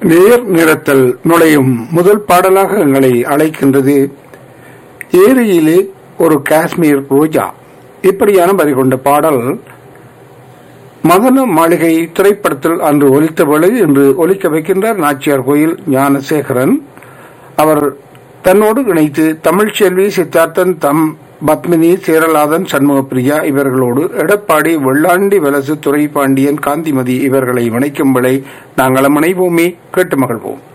நேர் நிறத்தல் நுழையும் முதல் பாடலாக எங்களை அழைக்கின்றது ஏரியிலே ஒரு காஷ்மீர் ரோஜா இப்படியான வரி கொண்ட பாடல் மதன மாளிகை திரைப்படத்தில் அன்று ஒலித்த வேளை இன்று ஒலிக்க வைக்கின்றார் நாச்சியார் கோயில் ஞானசேகரன் அவர் தன்னோடு இணைத்து தமிழ்ச்செல்வி சித்தார்த்தன் தம் பத்மினி சேரலாதன் சண்முகப்பிரியா இவர்களோடு எடப்பாடி வெள்ளாண்டி வலசு துறை பாண்டியன் காந்திமதி இவர்களை இணைக்கும் வேளை நாங்கள் இணைவோமே கேட்டு மகிழ்வோம்